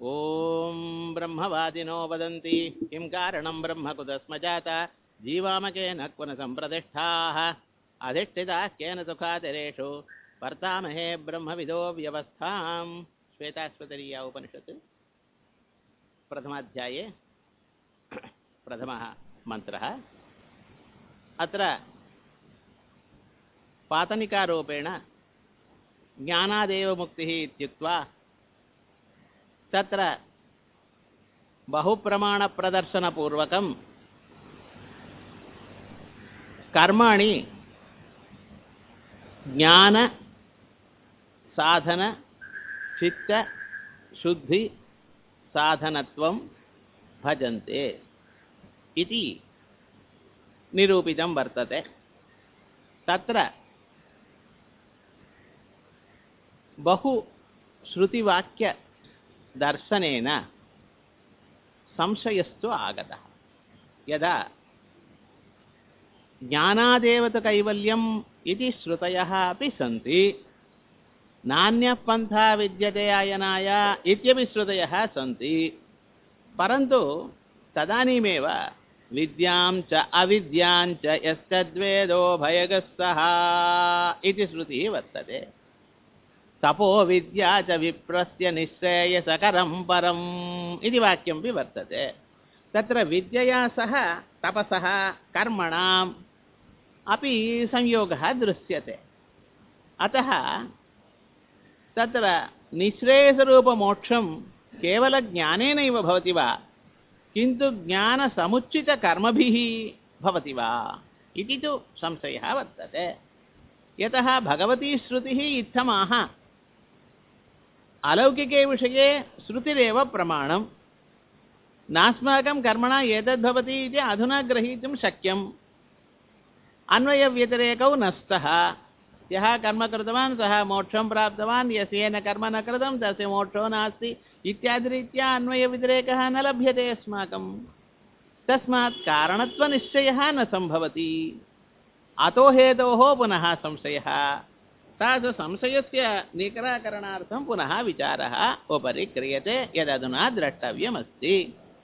ॐ ब्रह्मवादिनो वदन्ति किं कारणं ब्रह्म कुतस्म जाता जीवामकेन क्व न सम्प्रतिष्ठाः अधिष्ठिताः केन सुखातिरेषु वर्तामहे ब्रह्मविदो व्यवस्थां श्वेताश्वतरीया उपनिषत् प्रथमाध्याये प्रथमः मन्त्रः अत्र पातनिकारूपेण ज्ञानादेव मुक्तिः इत्युक्त्वा तत्र बहुप्रमाणप्रदर्शनपूर्वकं कर्माणि ज्ञान साधन चित्त शुद्धि साधनत्वं भजन्ते इति निरूपितं वर्तते तत्र बहु श्रुतिवाक्यदर्शनेन संशयस्तु आगतः यदा ज्ञानादेव तु कैवल्यम् इति श्रुतयः अपि सन्ति नान्यः पन्था विद्यते अयनाय इत्यपि श्रुतयः सन्ति परन्तु तदानीमेव विद्यां च अविद्यां च यस्तद्वेदो भयगः सः इति श्रुतिः वर्तते तपो विद्या च विप्रस्य निःश्रेयसकरं परम् इति वाक्यमपि वर्तते तत्र विद्यया सह तपसः कर्मणाम् अपि संयोगः दृश्यते अतः तत्र निःश्रेयसरूपमोक्षं केवलज्ञानेनैव भवति वा किन्तु ज्ञानसमुचितकर्मभिः भवति वा इति तु संशयः वर्तते यतः भगवती श्रुतिः इत्थमाह अलौकिके विषये श्रुतिरेव प्रमाणं नास्माकं कर्मणा एतद्भवति इति अधुना ग्रहीतुं शक्यम् अन्वयव्यतिरेकौ न स्तः यः कर्म कृतवान् सः मोक्षं प्राप्तवान् यस्येन कर्म न कृतं तस्य मोक्षो नास्ति इत्यादिरीत्या अन्वयव्यतिरेकः न लभ्यते अस्माकं तस्मात् कारणत्वनिश्चयः न सम्भवति अतो हेतोः पुनः संशयः तादृशसंशयस्य निराकरणार्थं पुनः विचारः उपरि क्रियते यदधुना द्रष्टव्यमस्ति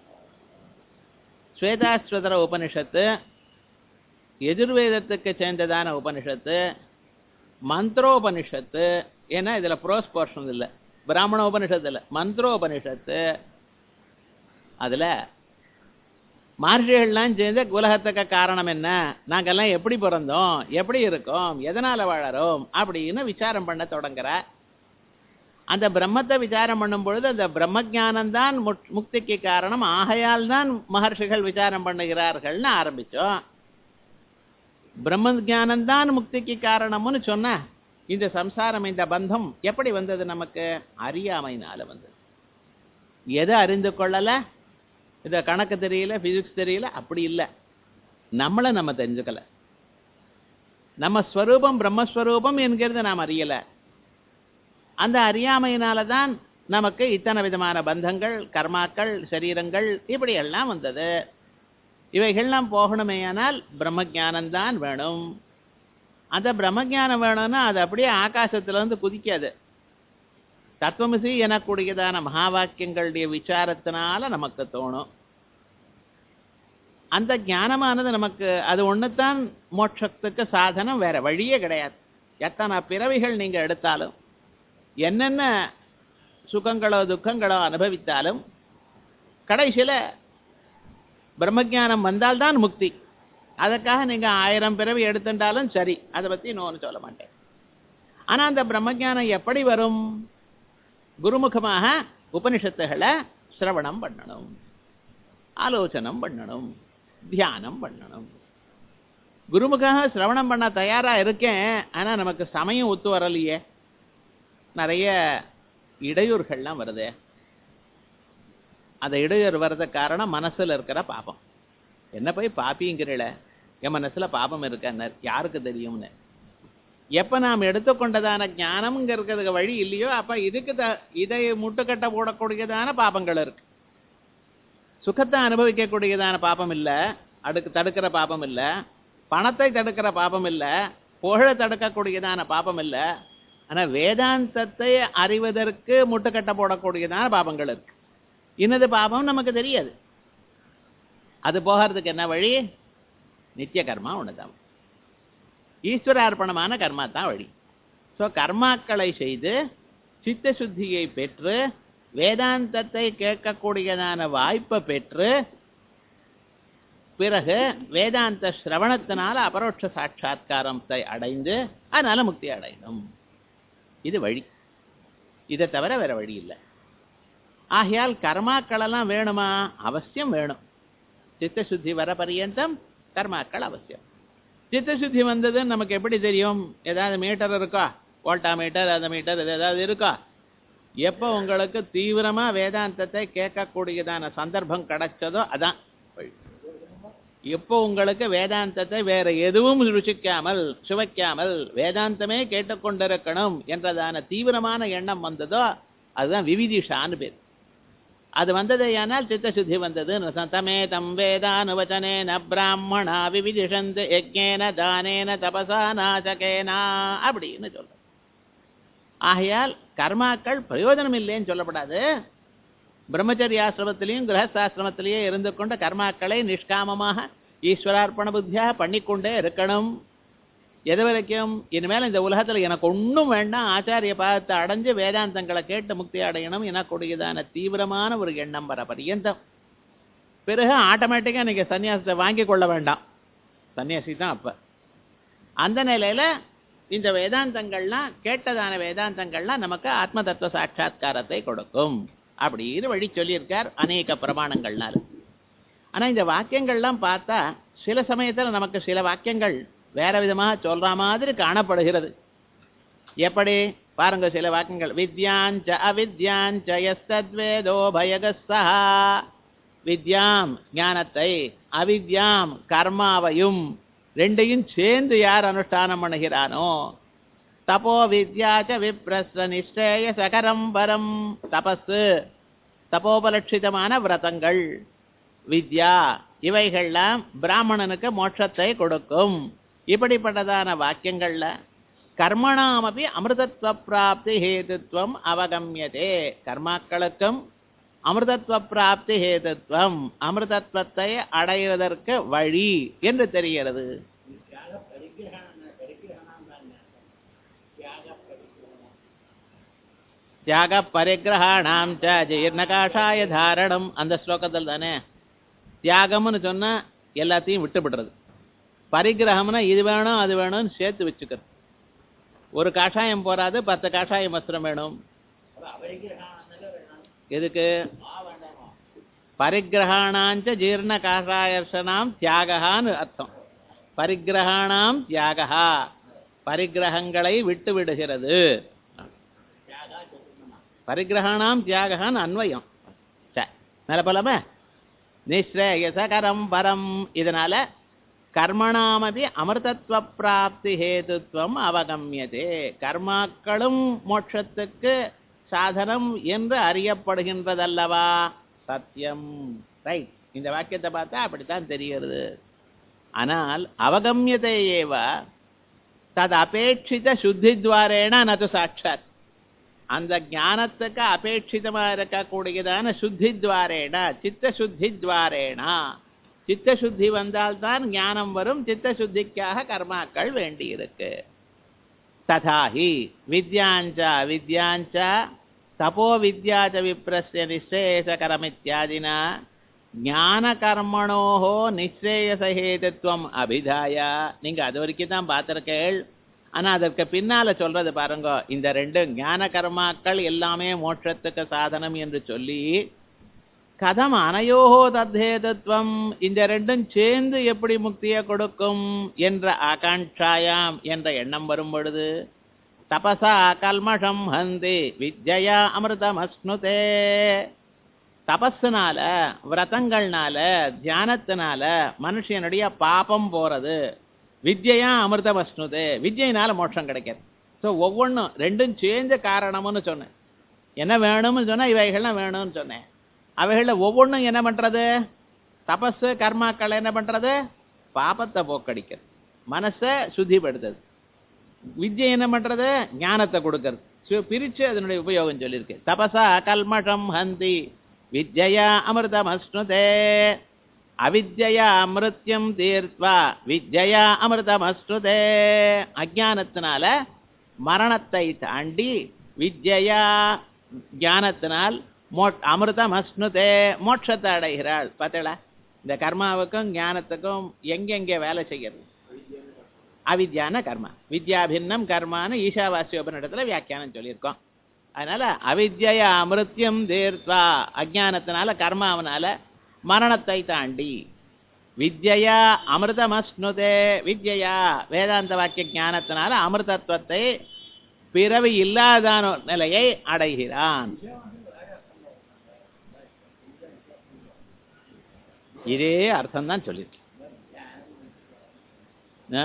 ஸ்வேதாஸ்வதர உபனிஷத்து எதிர்வேதத்துக்கு சேர்ந்ததான உபனிஷத்து மந்திரோபனிஷத்து ஏன்னா இதில் ப்ரோஸ் போர்ஷன் இல்லை பிராமண உபனிஷத்து இல்லை மந்திரோபனிஷத்து அதில் மகர்ஷிகள்லாம் சேர்ந்து உலகத்துக்கு காரணம் என்ன நாங்கெல்லாம் எப்படி பிறந்தோம் எப்படி இருக்கோம் எதனால் வாழறோம் அப்படின்னு விசாரம் பண்ண தொடங்குற அந்த பிரம்மத்தை விசாரம் பண்ணும் பொழுது அந்த பிரம்ம ஜானம்தான் முக்திக்கு காரணம் ஆகையால் தான் மகர்ஷிகள் விசாரம் பண்ணுகிறார்கள்னு ஆரம்பித்தோம் பிரம்ம ஜானம்தான் முக்திக்கு காரணம்னு சொன்ன இந்த சம்சாரம் இந்த பந்தம் எப்படி வந்தது நமக்கு அறியாமைனால வந்தது எதை அறிந்து கொள்ளலை இந்த கணக்கு தெரியல ஃபிசிக்ஸ் தெரியல அப்படி இல்லை நம்மளை நம்ம தெரிஞ்சுக்கல நம்ம ஸ்வரூபம் பிரம்மஸ்வரூபம் என்கிறது நாம் அறியலை அந்த அறியாமையினால தான் நமக்கு இத்தனை விதமான பந்தங்கள் கர்மாக்கள் சரீரங்கள் இப்படி எல்லாம் வந்தது இவைகள்லாம் போகணுமேயானால் பிரம்மஜானந்தான் வேணும் அந்த பிரம்மஜானம் வேணும்னா அது அப்படியே ஆகாசத்துலேருந்து குதிக்காது தத்துவமிசி எனக்கூடியதான மகா வாக்கியங்களுடைய விசாரத்தினால நமக்கு தோணும் அந்த ஞானமானது நமக்கு அது ஒன்றுத்தான் மோட்சத்துக்கு சாதனம் வேற வழியே கிடையாது எத்தனை பிறவிகள் நீங்கள் எடுத்தாலும் என்னென்ன சுகங்களோ துக்கங்களோ அனுபவித்தாலும் கடைசியில் பிரம்மஜானம் வந்தால்தான் முக்தி அதுக்காக நீங்கள் ஆயிரம் பிறவி எடுத்துட்டாலும் சரி அதை பற்றி இன்னொன்று சொல்ல மாட்டேன் ஆனால் அந்த பிரம்மஜானம் எப்படி வரும் குருமுகமாக உபனிஷத்துகளை சிரவணம் பண்ணணும் ஆலோசனம் பண்ணணும் தியானம் பண்ணணும் குருமுகாக சிரவணம் பண்ண தயாராக இருக்கேன் ஆனால் நமக்கு சமயம் ஒத்து வரலையே நிறைய இடையூறுகள்லாம் வருது அந்த இடையூறு வர்றது காரணம் மனசில் இருக்கிற பாபம் என்ன போய் பாப்பிங்கிறல என் மனசில் பாபம் இருக்கன்னர் யாருக்கு தெரியும்னு எப்போ நாம் எடுத்துக்கொண்டதான ஞானம்ங்கிறதுக்கு வழி இல்லையோ அப்போ இதுக்கு த இதை முட்டுக்கட்ட போடக்கூடியதான பாபங்கள் இருக்கு சுகத்தை அனுபவிக்கக்கூடியதான பாபம் இல்லை அடுக்கு தடுக்கிற பாபம் இல்லை பணத்தை தடுக்கிற பாபம் இல்லை புகழை தடுக்கக்கூடியதான பாபம் இல்லை ஆனால் வேதாந்தத்தை அறிவதற்கு முட்டுக்கட்ட போடக்கூடியதான பாபங்கள் இருக்கு இன்னது பாபம் நமக்கு தெரியாது அது போகிறதுக்கு என்ன வழி நித்திய கர்மா ஒண்ணுதான் ஈஸ்வர அர்ப்பணமான கர்மா தான் வழி ஸோ கர்மாக்களை செய்து சித்த சுத்தியை பெற்று வேதாந்தத்தை கேட்கக்கூடியதான வாய்ப்பை பெற்று பிறகு வேதாந்த சிரவணத்தினால அபரோட்ச சாட்சா்காரத்தை அடைந்து அதனால முக்தி அடையணும் இது வழி இதை தவிர வேற வழி இல்லை ஆகையால் கர்மாக்களெல்லாம் வேணுமா அவசியம் வேணும் சித்தசுத்தி வர பரியந்தம் கர்மாக்கள் அவசியம் சித்தசுத்தி வந்ததுன்னு நமக்கு எப்படி தெரியும் ஏதாவது மீட்டர் இருக்கா வோல்டா மீட்டர் அந்த மீட்டர் இது ஏதாவது இருக்கா எப்போ உங்களுக்கு தீவிரமா வேதாந்தத்தை கேட்கக்கூடியதான சந்தர்ப்பம் கிடைச்சதோ அதான் வழி எப்போ உங்களுக்கு வேதாந்தத்தை வேற எதுவும் ருசிக்காமல் சுவைக்காமல் வேதாந்தமே கேட்டுக்கொண்டிருக்கணும் என்றதான தீவிரமான எண்ணம் வந்ததோ அதுதான் விவிதிஷான்னு பேர் அது வந்ததேயானால் சித்தசுத்தி வந்தது சதமே தம் வேதானுவச்சனேன பிராமணா விவிதிஷந்து யஜ்ஞேன தானேன தபசா நாசகேனா அப்படின்னு சொல்ற ஆகையால் கர்மாக்கள் பிரயோஜனம் இல்லைன்னு சொல்லப்படாது பிரம்மச்சரியாசிரமத்திலையும் கிரகஸ்தாசிரமத்திலேயே இருந்து கொண்ட கர்மாக்களை நிஷ்காமமாக ஈஸ்வரார்ப்பண புத்தியாக பண்ணிக்கொண்டே இருக்கணும் எது வரைக்கும் இனிமேல் இந்த உலகத்தில் எனக்கு ஒன்றும் வேண்டாம் ஆச்சாரிய பாதத்தை அடைஞ்சு வேதாந்தங்களை கேட்டு முக்தி அடையணும் எனக்கூடியதான தீவிரமான ஒரு எண்ணம் வர பரியந்தம் பிறகு ஆட்டோமேட்டிக்காக நீங்கள் சன்னியாசத்தை வாங்கி கொள்ள வேண்டாம் சன்னியாசி தான் அப்போ அந்த நிலையில் இந்த வேதாந்தங்கள்லாம் கேட்டதான வேதாந்தங்கள்லாம் நமக்கு ஆத்ம தத்துவ சாட்சா்காரத்தை கொடுக்கும் அப்படின்னு வழி சொல்லியிருக்கார் அநேக பிரமாணங்கள்னால ஆனா இந்த வாக்கியங்கள்லாம் பார்த்தா சில சமயத்துல நமக்கு சில வாக்கியங்கள் வேற விதமாக சொல்ற மாதிரி காணப்படுகிறது எப்படி பாருங்க சில வாக்கியங்கள் வித்யாஞ்ச அவித்யாஞ்ச எஸ்தத்வேதோ பயகஸ்தா வித்யாம் ஞானத்தை அவித்யாம் கர்மாவையும் ரெண்டையும் சேர்ந்து யார் அனுஷ்டானம் பண்ணுகிறானோ தபோ வித்யாச்ச விப்ரஸ்த நிஷ்டேய சகரம் பரம் தபஸு தபோபலட்சிதமான விரதங்கள் வித்யா இவைகள்லாம் பிராமணனுக்கு மோட்சத்தை கொடுக்கும் இப்படிப்பட்டதான வாக்கியங்கள்ல கர்மணாமபி அமிர்தத்வ பிராப்தி ஹேதுத்வம் அவகமியதே கர்மாக்களுக்கும் அமிர்தத்வ பிராப்தி ஹேதுத்வம் அமிர்தத்வத்தை அடைவதற்கு வழி என்று தெரிகிறது தியாக பரிகிரகாணாம் ச ஜீர்ணகாஷாய தாரணம் அந்த ஸ்லோகத்தில் தானே தியாகம்னு சொன்னா எல்லாத்தையும் விட்டுவிடுறது பரிகிரகம்னா இது வேணும் அது வேணும்னு சேர்த்து வச்சுக்கிறது ஒரு காஷாயம் போறாது பத்து காஷாயம் வஸ்திரம் வேணும் எதுக்கு பரிகிரகாணாஞ்ச ஜீர்ண காஷாயர்ஷனாம் தியாகான்னு அர்த்தம் பரிகிரகாணாம் தியாகா பரிகிரகங்களை விட்டு விடுகிறது பரிகிரகாணாம் தியாகான்னு அன்வயம் சரி மேல போலாமா நிஸ்ரேயசகரம் பரம் இதனால கர்மணாமபி அமிர்தத்வ பிராப்தி ஹேதுத்வம் அவகமியதே கர்மாக்களும் மோட்சத்துக்கு சாதனம் என்று அறியப்படுகின்றதல்லவா சத்தியம் ரைட் இந்த வாக்கியத்தை பார்த்தா அப்படித்தான் தெரிகிறது ஆனால் அவகமியதை ஏவ தது அபேட்சித சுத்தித்வாரேன நது சாட்சாத் அந்த ஞானத்துக்கு அபேட்சிதமா இருக்கக்கூடியதான சுத்தித்வாரேன சித்த சுத்தித்வாரேனா சித்த சுத்தி வந்தால்தான் ஞானம் வரும் சித்த சுத்திக்காக கர்மாக்கள் வேண்டியிருக்கு ததாஹி வித்யாஞ்ச வித்யாஞ்ச தபோ வித்யாச்ச விப்ரஸ்ய நிச்சேஷகரமித்யாதினா ஞான கர்மணோஹோ நிச்சேயசஹேதுத்வம் அபிதாய நீங்க அது வரைக்கும் தான் பார்த்திருக்கேள் ஆனா அதற்கு பின்னால சொல்றது பாருங்க இந்த ரெண்டு ஞான கர்மாக்கள் எல்லாமே மோட்சத்துக்கு சாதனம் என்று சொல்லி கதம் அனையோகோ தத்தேதத்துவம் இந்த ரெண்டும் சேர்ந்து எப்படி முக்தியை கொடுக்கும் என்ற ஆகாங்காயாம் என்ற எண்ணம் வரும் பொழுது தபசா கல்மஷம் ஹந்தி வித்யா அமிர்தம் அஸ்னுதே தபஸுனால விரதங்கள்னால தியானத்தினால மனுஷனுடைய பாபம் போறது வித்யா அமிர்தம் அஸ்னுதே வித்யினால மோட்சம் கிடைக்காது ஸோ ஒவ்வொன்றும் ரெண்டும் சேர்ந்த காரணம்னு சொன்னேன் என்ன வேணும்னு சொன்னா இவைகள்லாம் வேணும்னு சொன்னேன் அவைகளில் ஒவ்வொன்றும் என்ன பண்றது தபஸ் கர்மாக்கள் என்ன பண்றது பாபத்தை போக்கடிக்கிறது மனசை சுத்திப்படுத்துது வித்யை என்ன பண்றது ஞானத்தை கொடுக்கறது சு- பிரிச்சு அதனுடைய உபயோகம் சொல்லியிருக்கு தபசா கல்மஷம் ஹந்தி வித்யயா அமிர்தமஸ்னுதே அவித்யா அமிர்த்தியம் தீர்த்வா வித்யயா அமிர்தமஸ்னுதே அஜானத்தினால மரணத்தை தாண்டி வித்யா ஞானத்தினால் மோ அமிர்தம் அஸ்னுதே மோட்சத்தை அடைகிறாள் பார்த்தீங்களா இந்த கர்மாவுக்கும் ஞானத்துக்கும் எங்கெங்கே வேலை செய்கிறது அவித்யான கர்மா வித்யாபின்னம் கர்மான்னு ஈஷாவாசியோபனிடத்துல வியாக்கியானம் சொல்லியிருக்கோம் அதனால அவித்யா அமிர்த்தியம் தீர்த்வா அஜானத்தினால கர்மாவனால மரணத்தை தாண்டி வித்யா அமிர்தமஸ்னுதே வித்யா வேதாந்த வாக்கிய ஞானத்தினால அமிர்தத்துவத்தை பிறவி இல்லாதான நிலையை அடைகிறான் இதே அர்த்தம் தான் சொல்லியிருக்கேன் ஆ?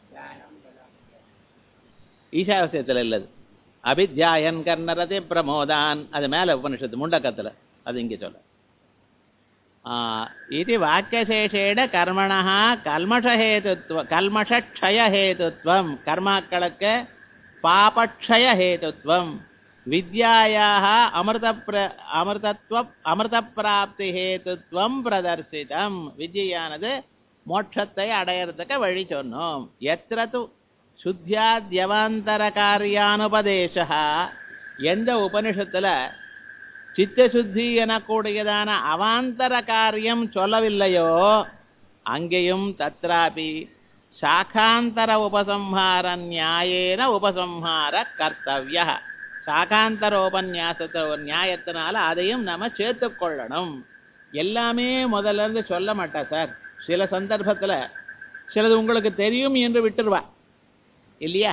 ஈஷாவசியத்தில் இல்லது அபித்யாயன் கர்ணரதே பிரமோதான் அது மேல உபனிஷத்து முண்டக்கத்துல அது இங்கே சொல்ல ஆ, இது வாக்கியசேஷேட கர்மணா கல்மஷஹேதுத்வ கல்மஷக்ஷயஹேதுத்வம் கர்மாக்களுக்கு பாபக்ஷயஹேதுத்வம் வித்யாயாக அமிர்த பிர அமிர்தத்வ அமிர்தப்பிராப்தி ஹேதுத்வம் பிரதர்சிதம் வித்யானது மோட்சத்தை அடையறதுக்கு வழி சொன்னோம் எத்திர து சுத்தியாத்யவாந்தர காரியானுபதேசா எந்த உபனிஷத்துல சித்தசுத்தி எனக்கூடியதான அவாந்தர காரியம் சொல்லவில்லையோ அங்கேயும் தத்ராபி சாகாந்தர உபசம்ஹார நியாயேன உபசம்ஹார கர்த்தவிய சாகாந்தர உபன்யாசத்தை ஒரு நியாயத்தினால அதையும் நம்ம சேர்த்துக் கொள்ளணும் எல்லாமே முதல்ல இருந்து சொல்ல மாட்டா சார் சில சந்தர்ப்பத்துல சிலது உங்களுக்கு தெரியும் என்று விட்டுருவா இல்லையா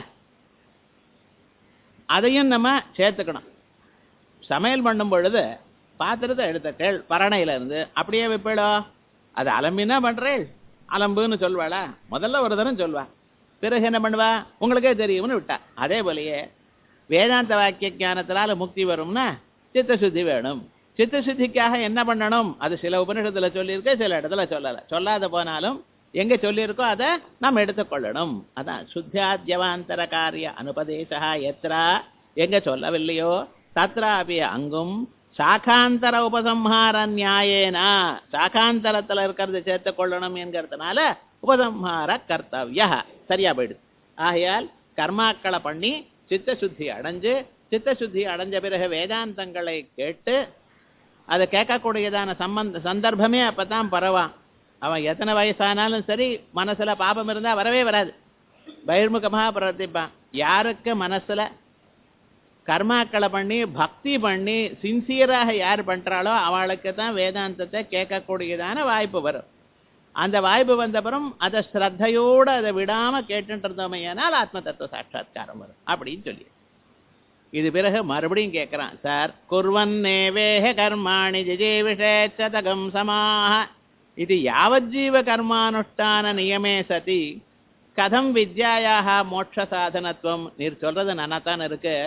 அதையும் நம்ம சேர்த்துக்கணும் சமையல் பண்ணும் பொழுது பாத்திரத்தை எடுத்த கேள் பரணையில இருந்து அப்படியே வைப்பேளோ அது அலம்பினா பண்றேள் அலம்புன்னு சொல்வாளா முதல்ல ஒரு தரம் சொல்வா பிறகு என்ன பண்ணுவா உங்களுக்கே தெரியும்னு விட்டா அதே போலயே வேதாந்த வாக்கிய ஞானத்தினால முக்தி வரும்னா சித்தசுத்தி வேணும் சித்தசுத்திக்காக என்ன பண்ணணும் அது சில உபநிஷத்துல சொல்லியிருக்கு சில இடத்துல சொல்லல சொல்லாத போனாலும் எங்க சொல்லியிருக்கோ அதை நாம் எடுத்துக்கொள்ளணும் அதான் சுத்தியாத்யவாந்தர காரிய அனுபதேசா எத்ரா எங்க சொல்லவில்லையோ தத்ராபி அங்கும் சாகாந்தர உபசம்ஹார நியாயேனா சாகாந்தரத்துல இருக்கிறத சேர்த்துக் கொள்ளணும் என்கிறதுனால உபசம்ஹார கர்த்தவிய சரியா போயிடுது ஆகையால் கர்மாக்களை பண்ணி சித்தசுத்தி அடைஞ்சு சித்தசுத்தி அடைஞ்ச பிறகு வேதாந்தங்களை கேட்டு அதை கேட்கக்கூடியதான சம்பந்த சந்தர்ப்பமே அப்பதான் பரவான் அவன் எத்தனை வயசானாலும் சரி மனசுல பாபம் இருந்தா வரவே வராது பகிர்முகமாக பிரவர்த்திப்பான் யாருக்கு மனசுல கர்மாக்களை பண்ணி பக்தி பண்ணி சின்சியராக யார் பண்றாளோ அவளுக்கு தான் வேதாந்தத்தை கேட்கக்கூடியதான வாய்ப்பு வரும் அந்த வாய்ப்பு வந்தப்புறம் அதை ஸ்ரத்தையோடு அதை விடாம கேட்டுட்டு இருந்தோமையானால் ஆத்ம தத்துவ சாட்சா்காரம் வரும் அப்படின்னு சொல்லி இது பிறகு மறுபடியும் கேட்கிறான் சார் குர்வன்னேவேஹ கர்மாணி ஜிஜீவிஷேச்சதகம் சமாக இது யாவஜ்ஜீவ கர்மானுஷ்டான நியமே சதி கதம் வித்யாயாக மோட்ச சாதனத்துவம் நீர் சொல்றது நன்னாத்தான் இருக்கு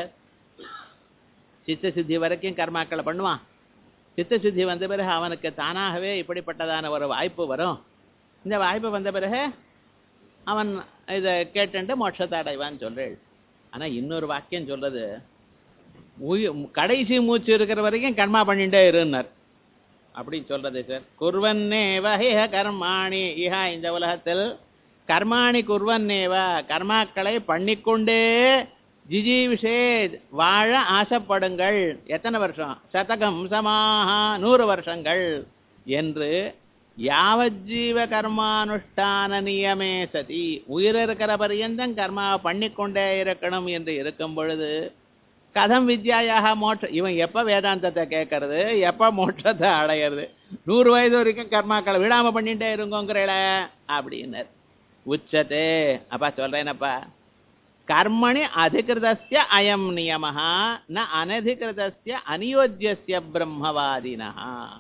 சித்த சித்தி வரைக்கும் கர்மாக்களை பண்ணுவான் சித்த சித்தி வந்த பிறகு அவனுக்கு தானாகவே இப்படிப்பட்டதான ஒரு வாய்ப்பு வரும் இந்த வாய்ப்பு வந்த பிறகு அவன் இதை கேட்டுட்டு மோட்சத்தை அடைவான்னு சொல்றேன் ஆனா இன்னொரு வாக்கியம் சொல்றது உயி- கடைசி மூச்சு இருக்கிற வரைக்கும் கர்மா பண்ணிட்டே இருந்தார் அப்படின்னு சொல்றது சார் குர்வன்னேவ ஹிஹ கர்மாணி இஹா இந்த உலகத்தில் கர்மாணி குர்வன்னேவ கர்மாக்களை பண்ணிக்கொண்டே ஜிஜீவிஷே வாழ ஆசைப்படுங்கள் எத்தனை வருஷம் சதகம் சமாஹா நூறு வருஷங்கள் என்று யாவஜீவ கர்மானுஷ்டான நியமே சதி உயிர் இருக்கிற பரியந்தம் கர்மாவை பண்ணிக்கொண்டே இருக்கணும் என்று இருக்கும் பொழுது கதம் வித்யாயாக மோட்ச இவன் எப்ப வேதாந்தத்தை கேட்கறது எப்ப மோட்சத்தை அடையிறது நூறு வயது வரைக்கும் கர்மாக்களை விடாம பண்ணிட்டே இருங்கோங்கிறல அப்படின்னார் உச்சத்தே அப்பா சொல்றேனப்பா கர்மணி அதிகிருதஸ்ய அயம் நியமஹா ந அனதிகிருதஸ்ய அநியோஜ்யஸ்ய பிரம்மவாதினா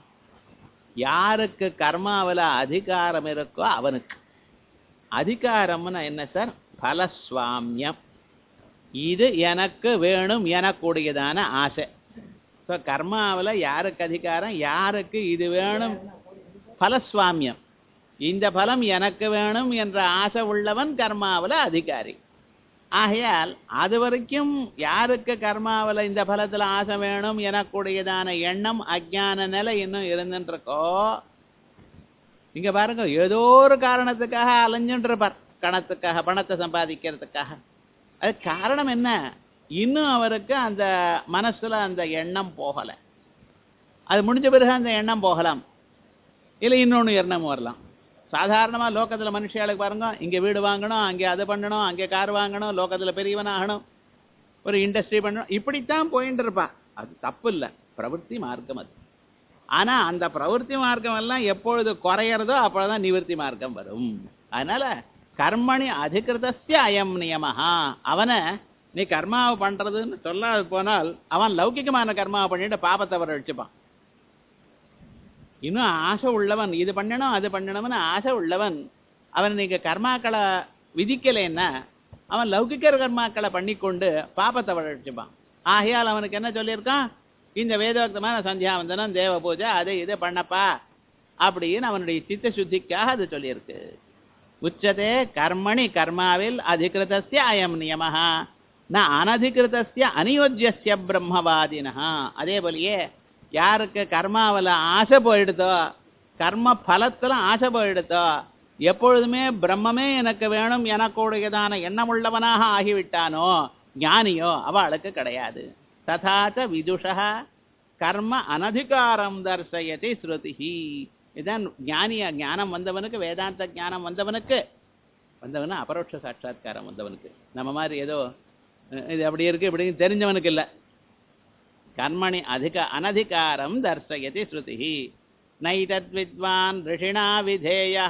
யாருக்கு கர்மாவில் அதிகாரம் இருக்கோ அவனுக்கு அதிகாரம்னா என்ன சார் பலஸ்வாமியம் இது எனக்கு வேணும் எனக்கூடியதான ஆசை ஸோ கர்மாவில் யாருக்கு அதிகாரம் யாருக்கு இது வேணும் பலஸ்வாமியம் இந்த பலம் எனக்கு வேணும் என்ற ஆசை உள்ளவன் கர்மாவில் அதிகாரி ஆகையால் அது வரைக்கும் யாருக்கு கர்மாவில் இந்த பலத்தில் ஆசை வேணும் எனக்கூடியதான எண்ணம் அஜ்ஞான நிலை இன்னும் இருந்துட்டு இருக்கோ இங்க பாருங்க ஏதோ ஒரு காரணத்துக்காக அலைஞ்சுட்டு இருப்பார் கணத்துக்காக பணத்தை சம்பாதிக்கிறதுக்காக அது காரணம் என்ன இன்னும் அவருக்கு அந்த மனசுல அந்த எண்ணம் போகலை அது முடிஞ்ச பிறகு அந்த எண்ணம் போகலாம் இல்லை இன்னொன்று எண்ணம் வரலாம் சாதாரணமாக லோகத்தில் மனுஷியாளுக்கு பாருங்க இங்கே வீடு வாங்கணும் அங்கே அதை பண்ணணும் அங்கே கார் வாங்கணும் லோகத்தில் பெரியவன் ஆகணும் ஒரு இண்டஸ்ட்ரி பண்ணணும் இப்படித்தான் போயிட்டு இருப்பான் அது தப்பு இல்லை பிரவൃத்தி மார்க்கம் அது ஆனால் அந்த பிரவൃத்தி மார்க்கம் எல்லாம் எப்பொழுது குறையிறதோ அப்பொழுதுதான் நிவர்த்தி மார்க்கம் வரும் அதனால கர்மணி அதிகிருதஸ்ய அயம் நியமஹா அவனை நீ கர்மாவை பண்றதுன்னு சொல்லாது போனால் அவன் லௌகிகமான கர்மாவை பண்ணிட்டு பாபத்தை வர வச்சுப்பான் இன்னும் ஆசை உள்ளவன் இது பண்ணணும் அது பண்ணணும்னு ஆசை உள்ளவன் அவன் நீங்க கர்மாக்களை விதிக்கலைன்னா அவன் லௌகிக்க கர்மாக்களை பண்ணிக்கொண்டு பாபத்தை வளர்ச்சிப்பான் ஆகையால் அவனுக்கு என்ன சொல்லியிருக்கான் இந்த வேதோக்தமான சந்தியாவந்தனம் தேவ பூஜை அதை இதை பண்ணப்பா அப்படின்னு அவனுடைய சித்த சுத்திக்காக அது சொல்லியிருக்கு உச்சதே கர்மணி கர்மாவில் அதிகிருதஸ்ய அயம் நியமஹா ந அனதிகிருதஸ்ய அநியோஜ்யஸ்ய பிரம்மவாதினஹா அதே போலயே யாருக்கு கர்மாவில் ஆசை போயிடுதோ கர்ம பலத்தில் ஆசை போயிடுதோ எப்பொழுதுமே பிரம்மமே எனக்கு வேணும் எனக்குடையதான எண்ணமுள்ளவனாக ஆகிவிட்டானோ ஞானியோ அவளுக்கு கிடையாது ததாச்ச விதுஷா கர்ம அனதிகாரம் தர்சயதி ஸ்ருதிஹி இதான் ஞானிய ஞானம் வந்தவனுக்கு வேதாந்த ஞானம் வந்தவனுக்கு வந்தவன அபரோட்ச சாட்சா்காரம் வந்தவனுக்கு நம்ம மாதிரி ஏதோ அஹ், இது அப்படி இருக்கு இப்படி தெரிஞ்சவனுக்கு இல்லை கர்மணி அதிக அனதிகாரம் தர்சயதி ஸ்ருதிஹி நைதத் வித்வான் ரிஷிணா விதேயா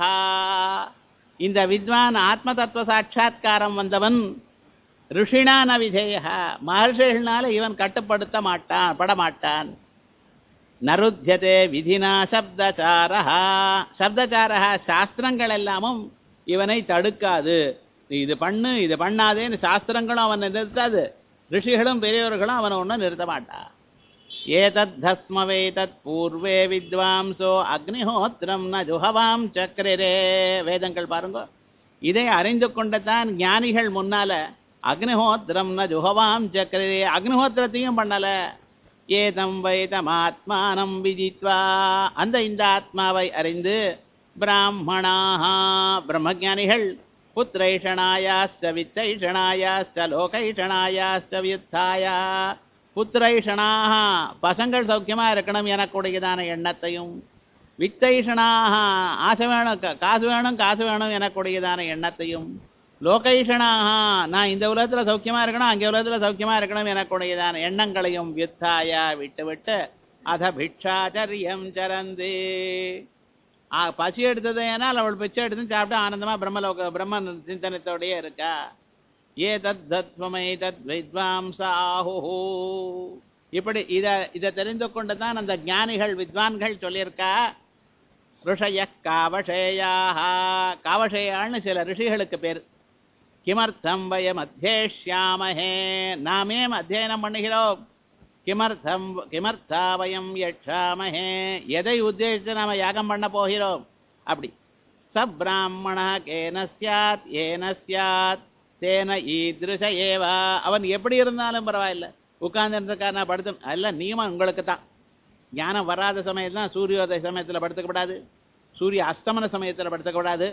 இந்த வித்வான் ஆத்ம தத்துவ சாட்சா்காரம் வந்தவன் ரிஷிணா ந விதேயா மகர்ஷிகள்னால இவன் கட்டுப்படுத்த மாட்டான் படமாட்டான் நருத்தியதே விதினா சப்தச்சாரா சப்தச்சாரா சாஸ்திரங்கள் எல்லாமும் இவனை தடுக்காது நீ இது பண்ணு இது பண்ணாதேன்னு சாஸ்திரங்களும் அவனை நிறுத்தாது ரிஷிகளும் பெரியவர்களும் அவனை ஒன்றும் நிறுத்த மாட்டா ஏதத் தஸ்மவேதத் பூர்வே வித்வாம்சோ அக்னிஹோத்திரம் ந ஜுஹவாம் சக்கரரே வேதங்கள் பாருங்க இதை அறிந்து கொண்டதான் ஞானிகள் முன்னால அக்னிஹோத்திரம் ந ஜுஹவாம் சக்கரரே அக்னிஹோத்திரத்தையும் பண்ணல ஏதம் வைதம் ஆத்மானம் விதித்வா அந்த இந்த ஆத்மாவை அறிந்து பிராமணாக பிரம்மஜானிகள் புத்திரைஷணாயாஸ்த வித்தைஷணாயாஸ்த லோகைஷணாயாஸ்த வியுத்தாய புத்திரைஷணாக பசங்கள் சௌக்கியமா இருக்கணும் எனக்குடையதான எண்ணத்தையும் வித்தைஷணாக ஆசை வேணும் கா- காசு வேணும் காசு வேணும் எனக்குடையதான எண்ணத்தையும் லோகைஷணாக நான் இந்த உலகத்துல சௌக்கியமா இருக்கணும் அங்கே உலகத்துல சௌக்கியமா இருக்கணும் எனக்குடையதான எண்ணங்களையும் வித்தாய விட்டு விட்டு அத பிக்ஷாச்சரியம் சரந்து ஆ, பசி எடுத்தது ஏனால் அவள் பிச்சை எடுத்து சாப்பிட்டு ஆனந்தமா பிரம்மலோக பிரம்ம சிந்தனத்தோடயே இருக்கா ஏ தத் தத்வமை தத் வித்வாம்ச ஆஹுஹு இப்படி இத இதை தெரிந்து கொண்டு தான் அந்த ஞானிகள் வித்வான்கள் சொல்லியிருக்கா ருஷய காவஷேயாக காவஷேயான்னு சில ரிஷிகளுக்கு பேர் கிமர்த்தம் வயம் அத்தியேஷ்யாமஹே நாமே அத்தியனம் பண்ணுகிறோம் கிமர்த்தம் கிமர்த்தா வயம் யட்சாமஹே எதை உத்தேசித்து நாம யாகம் பண்ண போகிறோம் அப்படி ச பிராமணா கேன ஸ்யாத் ஏன ஸ்யாத் தேன ஈதிருஷ ஏவா அவன் எப்படி இருந்தாலும் பரவாயில்ல உட்கார்ந்துருக்கா நான் படுத்து அல்ல நியமம் உங்களுக்கு தான் ஞானம் வராத சமயத்துல சூரியோதய சமயத்துல படுத்துக்கப்படாது சூரிய அஸ்தமன சமயத்துல படுத்துக்கப்படாது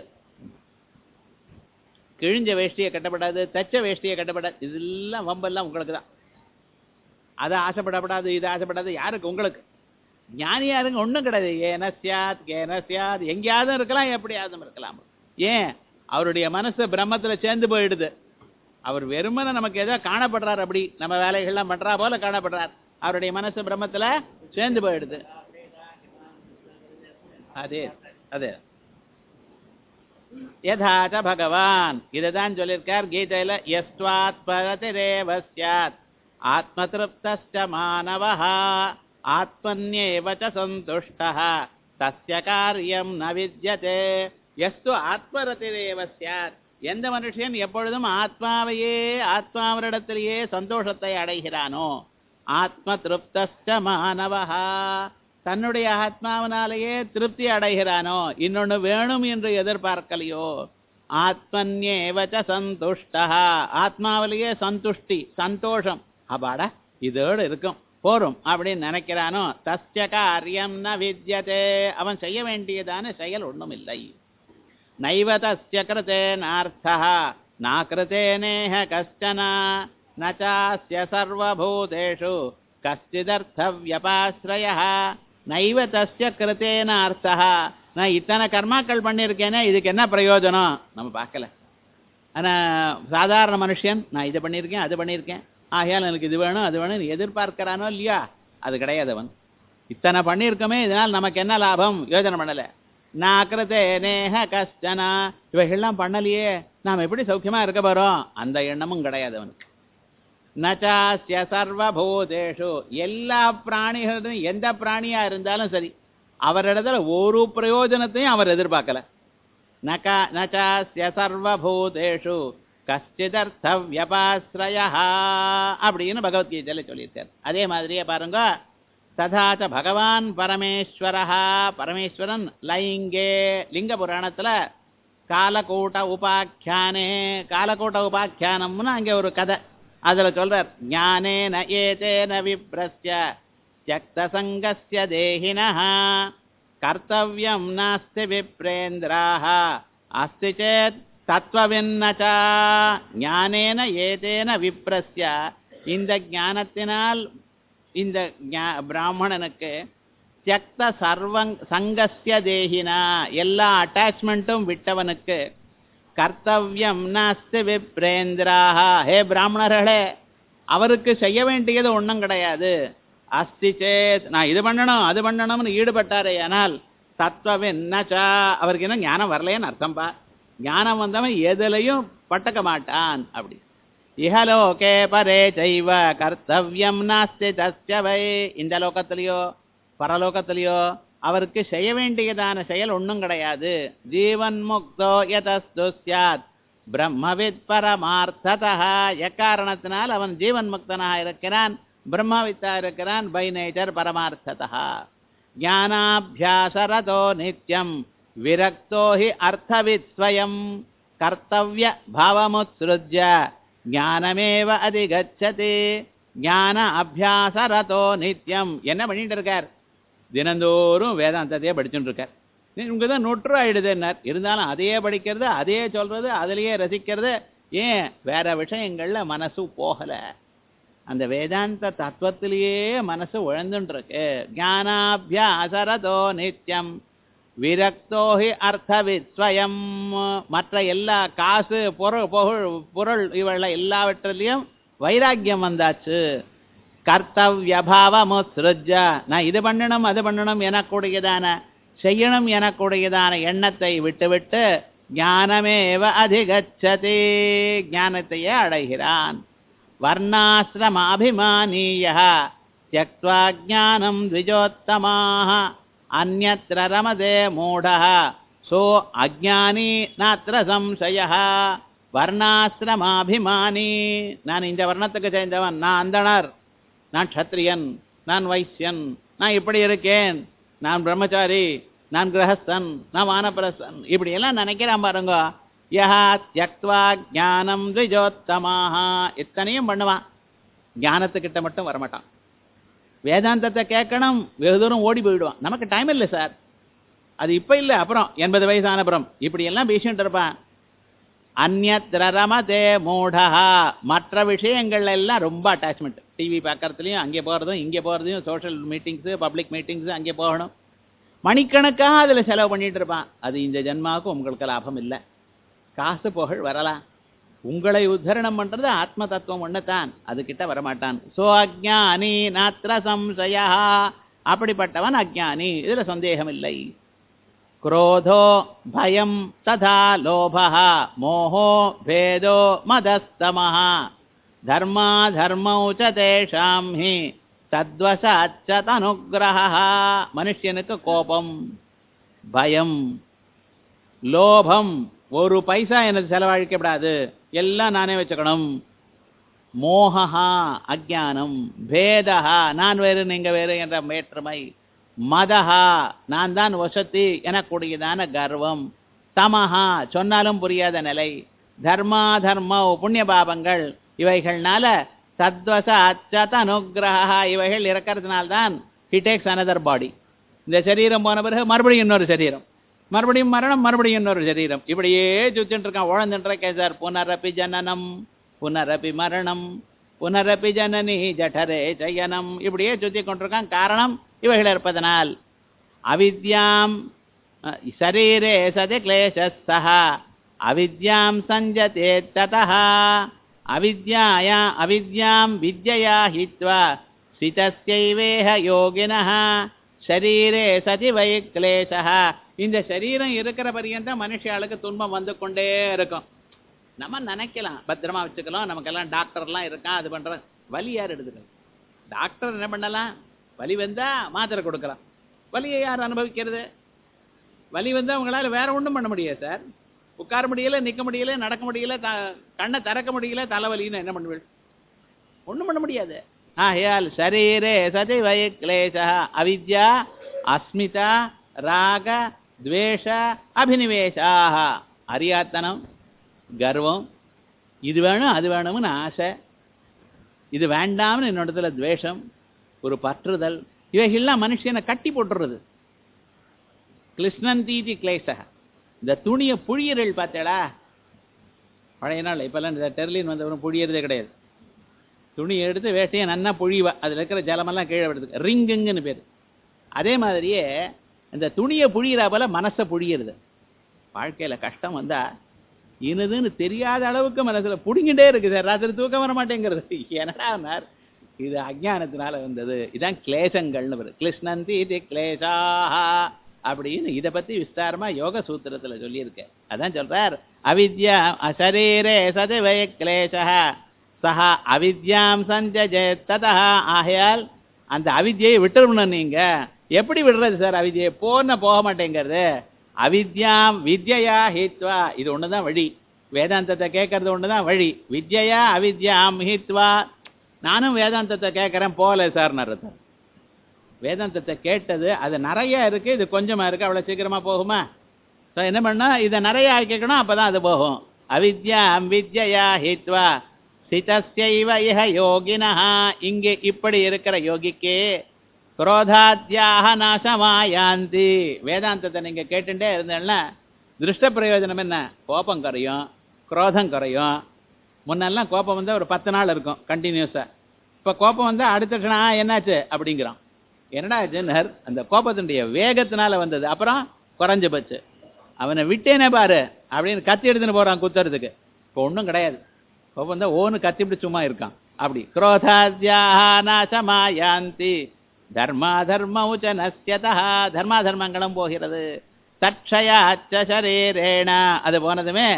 கிழிஞ்ச வேஷ்டியை கட்டப்படாது தச்ச வேஷ்டியை கட்டப்படாது இதெல்லாம் வம்பெல்லாம் உங்களுக்கு தான் அதை ஆசைப்படப்படாது இது ஆசைப்படாது யாருக்கு உங்களுக்கு ஞானியா இருங்க ஒண்ணும் கிடையாது ஏன சியாத் கேன சியாத் எங்கேயாவது இருக்கலாம் எப்படியாவது இருக்கலாம் ஏன் அவருடைய மனசு பிரம்மத்துல சேர்ந்து போயிடுது அவர் வெறுமனே நமக்கு ஏதோ காணப்படுறார் அப்படி நம்ம வேலைகள்லாம் பண்றா போல காணப்படுறார் அவருடைய மனசு பிரம்மத்துல சேர்ந்து போயிடுது அதே அதே யதாச்ச பகவான் இதுதான் சொல்லியிருக்கார் கீதையில எஸ்வாத் பரதிரேவ ஸ்யாத் ஆத்மதிருப்தஸ்ச மானவः ஆத்மன்யேவ ச சந்துஷ்டः தஸ்ய காரியம் ந வித்யதே எஸ்து ஆத்மரதிரேவ ஸ்யாத் எந்த மனுஷன் எப்பொழுதும் ஆத்மாவையே ஆத்மாவரிடத்திலேயே சந்தோஷத்தை அடைகிறானோ ஆத்ம திருப்தஸ்ச மானவஹா தன்னுடைய ஆத்மாவினாலேயே திருப்தி அடைகிறானோ இன்னொன்னு வேணும் என்று எதிர்பார்க்கலையோ ஆத்மன்யேவச்ச சந்துஷ்டா ஆத்மாவிலேயே சந்துஷ்டி சந்தோஷம் அப்பாடா இதோடு இருக்கும் போரும் அப்படின்னு நினைக்கிறானோ தஸ்ய காரியம் ந வித்யதே அவன் செய்ய வேண்டியதான செயல் ஒண்ணும் இல்லை நைவ தஸ்ய கிருத்தேனார்த்தா நாகிருத்தேனேஹ கஷ்டன நச்சாஸ்ய சர்வபூதேஷு கஷ்டிதர்த்த வியபாஸ்ரய நைவ தஸ்ய கிருத்தேன அர்த்தா நான் இத்தனை கர்மாக்கள் பண்ணியிருக்கேனே இதுக்கு என்ன பிரயோஜனம் நம்ம பார்க்கல ஆனா சாதாரண மனுஷன் நான் இதை பண்ணியிருக்கேன் அது பண்ணியிருக்கேன் ஆகையால் எனக்கு இது வேணும் அது வேணும் எதிர்பார்க்கிறானோ இல்லையா அது கிடையாது அவன் இத்தனை பண்ணியிருக்கோமே இதனால் நமக்கு என்ன லாபம் யோஜனை பண்ணல நாக்கிரதே நேஹ கஷ்டனா இவைகள்லாம் பண்ணலையே நாம் எப்படி சௌக்கியமா இருக்க போறோம் அந்த எண்ணமும் கிடையாது அவனுக்கு நச்சாஸ்ய சர்வபூதேஷு எல்லா பிராணிகளும் எந்த பிராணியா இருந்தாலும் சரி அவரிடத்துல ஒரு பிரயோஜனத்தையும் அவர் எதிர்பார்க்கல நகா நச்சாஸ்ய சர்வபூதேஷு கஷ்டிதர்த்த வியபாஸ்ரய அப்படின்னு பகவத்கீதையில சொல்லியிருக்கார் அதே மாதிரியே பாருங்க ததாச்ச பகவான் பரமேஸ்வரஹா பரமேஸ்வரன் லைங்கே லிங்க புராணத்துல காலக்கூட்ட உபாக்கியானே காலக்கூட்ட உபாக்கியானம்னு அங்கே ஒரு கதை அதுல சொல்றார் ஞானேன ஏதேன விப்ரஸ்ய தியக்தசங்கஸ்ய தேகினः கர்த்தவ்யம் நாஸ்தி விப்ரேந்திராः அஸ்தி சேத் தத்துவவின்னச்ச ஞானேன ஏதேன விப்ரஸ்ய இந்த ஞானத்தினால் இந்த ஞா- பிராமணனுக்கு தியக்த சர்வங் சங்கஸ்ய தேகினா எல்லா அட்டாச்மெண்ட்டும் விட்டவனுக்கு கர்த்தவ்யம் நாஸ்தி விப்ரேந்திராக ஹே பிராமணர்களே அவருக்கு செய்ய வேண்டியது ஒன்றும் கிடையாது அஸ்தி சேத் நான் இது பண்ணணும் அது பண்ணணும்னு ஈடுபட்டாரே ஆனால் தத்துவவின்னச்சா அவருக்கு என்ன ஞானம் வரலையேன்னு அர்த்தம்பா ஞானம் வந்தவன் எதுலையும் பட்டக்க மாட்டான் அப்படி இஹலோகே பரே செய்வ கர்த்தவ்யம் நாஸ்தி தஸ்ய வை இந்த லோகத்திலேயோ பரலோகத்திலேயோ அவருக்கு செய்ய வேண்டியதான செயல் ஒண்ணும் கிடையாது ஜீவன் முக்தோ யதஸ்து சியாத் பிரம்மவித் பரமார்த்ததா எக்காரணத்தினால் அவன் ஜீவன் முக்தனாக இருக்கிறான் பிரம்மவித்தா இருக்கிறான் பை நேச்சர் பரமார்த்ததா ஞானாபியாசரதோ நித்யம் விரக்தோ ஹி அர்த்தவித் ஸ்வயம் கர்த்தவ்ய பாவமுத்ஸ்ருஜ்ய ஞானமேவ அதிகச்சதி ஞான அபியாசரதோ நித்யம் என்ன பண்ணிட்டு இருக்கார் தினந்தோறும் வேதாந்தத்தையே படிச்சுட்டு இருக்கார் இவங்க தான் நொற்று ஆயிடுதுன்னார் இருந்தாலும் அதையே படிக்கிறது அதையே சொல்றது அதிலேயே ரசிக்கிறது ஏன் வேற விஷயங்கள்ல மனசு போகல அந்த வேதாந்த தத்துவத்திலேயே மனசு உழந்துட்டு இருக்கு ஞானாபியாசரதோ நித்யம் விரக்தோஹி அர்த்தவித் ஸ்வயம் மற்ற எல்லா காசு பொருள் பொருள் பொருள் இவள எல்லாவற்றிலையும் வைராக்கியம் வந்தாச்சு கர்த்தவியபாவமுத்ருஜ நான் இது பண்ணணும் அது பண்ணணும் எனக்கூடியதான செய்யணும் எனக்கூடியதான எண்ணத்தை விட்டுவிட்டு ஞானமேவ அதிகச்சதி ஞானத்தையே அடைகிறான் வர்ணாசிரமாபிமானீய தியக்வா ஞானம் த்விஜோத்தமாக அந்யத்ர ரமதே மூடः சோ அஜானி நாத்திர சம்சய வர்ணாசிரமாபிமானி நான் இந்த வர்ணத்துக்கு சேர்ந்தவன் நான் அந்தணர் நான் க்ஷத்ரியன் நான் வைசியன் நான் இப்படி இருக்கேன் நான் பிரம்மச்சாரி நான் கிரகஸ்தன் நான் வானப்பிரஸ்தன் இப்படி எல்லாம் நினைக்கிறான் பாருங்க யஹா தியக்வா ஞானம் த்விஜோத்தமாக இத்தனையும் பண்ணுவான் ஞானத்துக்கிட்ட மட்டும் வரமாட்டான் வேதாந்தத்தை கேட்கணும் வெகு தூரம் ஓடி போயிடுவான் நமக்கு டைம் இல்லை சார் அது இப்போ இல்லை அப்புறம் எண்பது வயசான அப்புறம் இப்படி எல்லாம் பேசிட்டு இருப்பான் அந்நத்திர ரமதே மூடா மற்ற விஷயங்கள்ல எல்லாம் ரொம்ப அட்டாச்மெண்ட் டிவி பார்க்கறதுலையும் அங்கே போகிறதும் இங்கே போகிறதையும் சோஷியல் மீட்டிங்ஸு பப்ளிக் மீட்டிங்ஸு அங்கே போகணும் மணிக்கணக்காக அதில் செலவு பண்ணிட்டு இருப்பான் அது இந்த ஜென்மாவுக்கு உங்களுக்கு லாபம் இல்லை காசு புகழ் வரலாம் உங்களை உத்தரணம் பண்றது ஆத்ம தத்துவம் ஒண்ணுதான் அது கிட்ட வரமாட்டான் சோ அஜானி நாத்திர சம்சயா அப்படிப்பட்டவன் அஜானி இதுல சந்தேகம் இல்லை क्रोधो भयं तथा लोभः मोहो भेदो मदस्तमः धर्माधर्मौ च तेषां हि तद्वशाच्च तनुग्रहः மனுஷனுக்கு கோபம் பயம் லோபம் ஒரு பைசா எனக்கு செலவழிக்கப்படாது எல்லாம் நானே வச்சுக்கணும் மோகா அஜானம் பேதா நான் வேறு நீங்க வேறு என்ற வேற்றுமை மதஹா நான் தான் வசதி எனக்கூடியதான கர்வம் தமஹா சொன்னாலும் புரியாத நிலை தர்மா தர்ம புண்ணிய பாபங்கள் இவைகள்னால தத்வச அச்சத அனுகிரக இவைகள் இருக்கிறதுனால்தான் ஹி டேக்ஸ் அனதர் பாடி இந்த சரீரம் போன பிறகு மறுபடியும் இன்னொரு சரீரம் மறுபடியும் மரணம் மறுபடியும் இன்னொரு சரீரம் இப்படியே சுத்திட்டு இருக்கான் உழந்துட்டு இருக்கேன் சார் புனரப்பி ஜனனம் புனரப்பி மரணம் புனரப்பி ஜனனி ஜடரே ஜயனம் இப்படியே சுத்தி கொண்டிருக்கான் காரணம் இவைகள் இருப்பதனால் அவித்யாம் அஹ், சரீரே சதி கிளேசஸ்தः அவித்யாம் சஞ்சதே ததः அவித்யாயா அவித்யாம் வித்யயா ஹித்வா ஸ்திதஸ்யைவேஹ யோகினः ஷரீரே சதி வை கிளேசः இந்த சரீரம் இருக்கிற பரியந்தம் மனுஷாளுக்கு துன்பம் வந்து கொண்டே இருக்கும் நம்ம நினைக்கலாம் பத்திரமா வச்சுக்கலாம் நமக்கெல்லாம் டாக்டர்லாம் இருக்கான் அது பண்ற வலி யார் எடுத்துக்கலாம் டாக்டர் என்ன பண்ணலாம் வலி வந்தா மாத்திரை கொடுக்கலாம் வலியை யார் அனுபவிக்கிறது வலி வந்து அவங்களால வேற ஒண்ணும் பண்ண முடியாது சார் உட்கார முடியல நிக்க முடியல நடக்க முடியல த கண்ணை திறக்க முடியல தலைவலின்னு என்ன பண்ணுவீள் ஒண்ணும் பண்ண முடியாது ஆகையால் சரீரே சதி வய கிளேச அவித்யா அஸ்மிதா ராக துவேஷ அபினிவேஷாக அறியாத்தனம் கர்வம் இது வேணும் அது வேணும்னு ஆசை இது வேண்டாம்னு என்னோடத்துல துவேஷம் ஒரு பற்றுதல் இவைகள்லாம் மனுஷனை கட்டி போட்டுறது கிருஷ்ணந்தீதி கிளேசக இந்த துணியை புழியறல் பார்த்தேடா பழைய நாள் இப்பெல்லாம் இந்த டெர்லின் வந்தவரும் புழியறதே கிடையாது துணியை எடுத்து வேட்டையை நன்னா புழிவா அதில் இருக்கிற ஜலமெல்லாம் கீழே விடுது ரிங்குங்கன்னு பேர் அதே மாதிரியே இந்த துணியை புழியிறா போல மனசை புழியிறது வாழ்க்கையில கஷ்டம் வந்தா இனதுன்னு தெரியாத அளவுக்கு மனசுல புடிங்கிட்டே இருக்கு சார் ராத்திரி தூக்கம் வர மாட்டேங்கிறது என்னடானார் இது அஜ்ஞானத்தினால வந்தது இதான் கிளேசங்கள்னு பேரு கிருஷ்ணந்தி இது கிளேசாஹா அப்படின்னு இதை பத்தி விஸ்தாரமா யோக சூத்திரத்துல சொல்லியிருக்கேன் அதான் சொல்றார் அவித்யா அசரீரே சதவய கிளேசः சஹா அவித்யாம் சஞ்சஜே ததா ஆகையால் அந்த அவித்யை விட்டுறணும் நீங்க எப்படி விடுறது சார் அவித்யை போன போக மாட்டேங்கிறது அவித்யாம் வித்யா ஹித்வா இது ஒண்ணுதான் வழி வேதாந்தத்தை கேட்கறது ஒண்ணுதான் வழி வித்யா அவித்யாம் ஹித்வா நானும் வேதாந்தத்தை கேட்கறேன் போல சார் அர்த்தம் வேதாந்தத்தை கேட்டது அது நிறைய இருக்கு இது கொஞ்சமா இருக்கு அவ்வளவு சீக்கிரமா போகுமா ஸோ என்ன பண்ணா இதை நிறைய ஆக்கிக்கணும் அப்பதான் அது போகும் அவித்யாம் வித்யா ஹித்வா சிதஸ்யைவ இஹ யோகினஹ இங்கே இப்படி இருக்கிற யோகிக்கு குரோதாத்யாக நாசமாயாந்தி வேதாந்தத்தை நீங்க கேட்டுட்டே இருந்தேன்னா திருஷ்ட பிரயோஜனம் என்ன கோபம் குறையும் குரோதம் குறையும் முன்னெல்லாம் கோபம் வந்து ஒரு பத்து நாள் இருக்கும் கண்டினியூஸா இப்ப கோபம் வந்து அடுத்த க்ஷணம், "ஆ, என்னாச்சு அப்படிங்கிறான் என்னடா ஆச்சுன்னர் அந்த கோபத்தினுடைய வேகத்தினால வந்தது அப்புறம் குறைஞ்சு போச்சு அவனை விட்டேனே பாரு அப்படின்னு கத்தி எடுத்துன்னு போறான் குத்துறதுக்கு இப்போ ஒண்ணும் கிடையாது கோபம் தான் ஓன்னு கத்தி இப்படி சும்மா இருக்கான் அப்படி குரோதாத்யாக நாசமாயாந்தி தர்மா தர்ம உச்ச நஸ்யதா தர்மா தர்மங்களும் போகிறது தட்சயாச்ச சரீரேண அது போனதுமே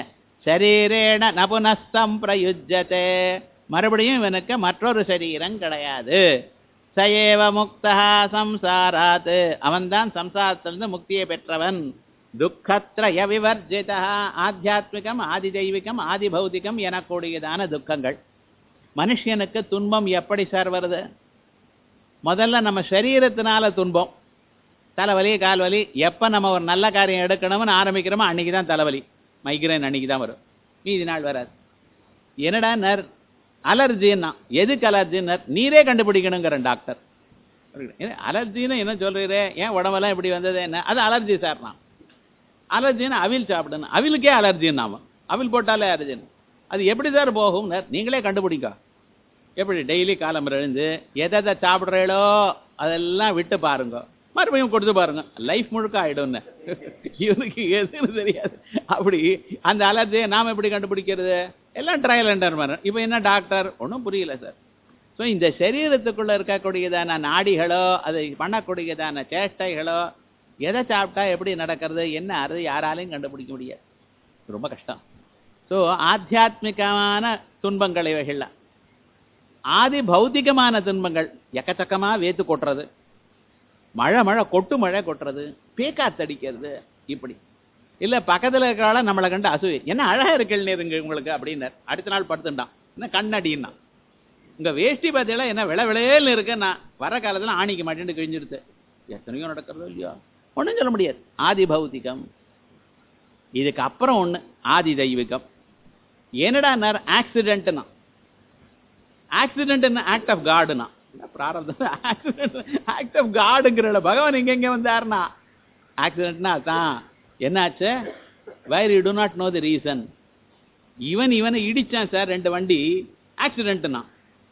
சரீரேண நபுனஸ்தம் பிரயுஜ்யதே மறுபடியும் இவனுக்கு மற்றொரு சரீரம் கிடையாது சயேவ முக்தா சம்சாராத் அவன்தான் சம்சாரத்திலிருந்து முக்தியை பெற்றவன் துக்கத்ரய விவர்ஜிதா ஆத்தியாத்மிகம் ஆதி தெய்வீகம் ஆதி பௌதிகம் எனக்கூடியதான துக்கங்கள் மனுஷனுக்கு துன்பம் எப்படி சார் வருது முதல்ல நம்ம சரீரத்தினால துன்பம் தலைவலி கால்வலி எப்போ நம்ம ஒரு நல்ல காரியம் எடுக்கணும்னு ஆரம்பிக்கிறோமோ அன்னைக்கு தான் தலைவலி மைக்ரைன் அன்னைக்கு தான் வரும் மீதி நாள் வராது என்னடா நர் அலர்ஜின்னா எதுக்கு அலர்ஜின்னர் நீரே கண்டுபிடிக்கணுங்கிற டாக்டர் அலர்ஜின்னு என்ன சொல்றீரே ஏன் உடம்பெல்லாம் இப்படி வந்தது என்ன அது அலர்ஜி சார் நான் அலர்ஜின்னு அவில் சாப்பிடணும் அவிலுக்கே அலர்ஜின்னு நாம அவில் போட்டாலே அலர்ஜின்னு அது எப்படி சார் போகும் நீங்களே கண்டுபிடிக்க எப்படி டெய்லி காலம் எழுந்து எதை எதை சாப்பிட்றீங்களோ அதெல்லாம் விட்டு பாருங்க மறுபடியும் கொடுத்து பாருங்க லைஃப் முழுக்க ஆயிடும்னு இவனுக்கு எதுன்னு தெரியாது அப்படி அந்த அலர்ஜியை நாம் எப்படி கண்டுபிடிக்கிறது எல்லாம் ட்ரையல் அண்டர் மாதிரி இப்போ என்ன டாக்டர் ஒன்றும் புரியல சார் ஸோ இந்த சரீரத்துக்குள்ள இருக்கக்கூடியதான நாடிகளோ அது பண்ணக்கூடியதான சேஷ்டைகளோ எதை சாப்பிட்டா எப்படி நடக்கிறது என்ன அது யாராலையும் கண்டுபிடிக்க முடியாது ரொம்ப கஷ்டம் ஸோ ஆத்தியாத்மிகமான துன்பங்கள் இவைகள்லாம் ஆதி பௌத்திகமான துன்பங்கள் எக்கச்சக்கமா வேத்து கொட்டுறது மழை மழை கொட்டு மழை கொட்டுறது பேக்காத்தடிக்கிறது இப்படி இல்ல பக்கத்துல இருக்கிறால நம்மளை கண்டு அசூயை என்ன அழகா இருக்கல் இருங்க உங்களுக்கு அப்படின்னார் அடுத்த நாள் படுத்துட்டான் என்ன கண்ணடின்னா உங்க வேஷ்டி பார்த்தீங்களா என்ன விளை விளையல்னு இருக்கு நான் வர காலத்துல ஆணிக்க மாட்டேன்னு கிழிஞ்சிடுது எத்தனையோ நடக்கிறதோ இல்லையோ ஒன்றும் சொல்ல முடியாது ஆதி பௌத்திகம் இதுக்கு அப்புறம் ஒண்ணு ஆதி தெய்வீகம் என்னடா ஆக்சிடென்ட்னா ஆக்சிடென்ட் ஆக்ட் ஆஃப் காடுனா பிராரப்தம் ஆக்சிடென்ட் ஆக்ட் ஆஃப் காடுங்கிற பகவான் இங்க எங்க வந்தாருனா ஆக்சிடென்ட்னா அதான் என்னாச்சு where you do not know the reason இவன் இவனை இடிச்சான் சார் ரெண்டு வண்டி ஆக்சிடென்ட்னா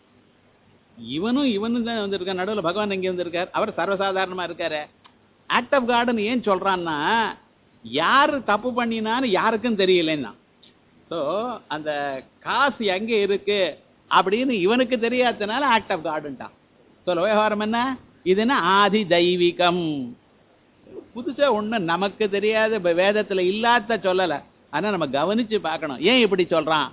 இவனும் இவனும் தான் வந்திருக்கார் நடுவில் பகவான் எங்கே வந்திருக்கார் அவர் சர்வசாதாரணமா இருக்காரு ஆக்ட் ஆஃப் கார்டன் ஏன் சொல்றான்னா யார் தப்பு பண்ணினான்னு யாருக்கும் தெரியலன்னா ஸோ அந்த காசு எங்க இருக்கு அப்படின்னு இவனுக்கு தெரியாதனால ஆக்ட் ஆஃப் காடுன்ட்டான் ஸோ விவகாரம் என்ன இது என்ன ஆதி தெய்வீகம் புதுசா ஒண்ணு நமக்கு தெரியாத இப்ப வேதத்துல இல்லாத சொல்லல ஆனா நம்ம கவனிச்சு பார்க்கணும் ஏன் இப்படி சொல்றான்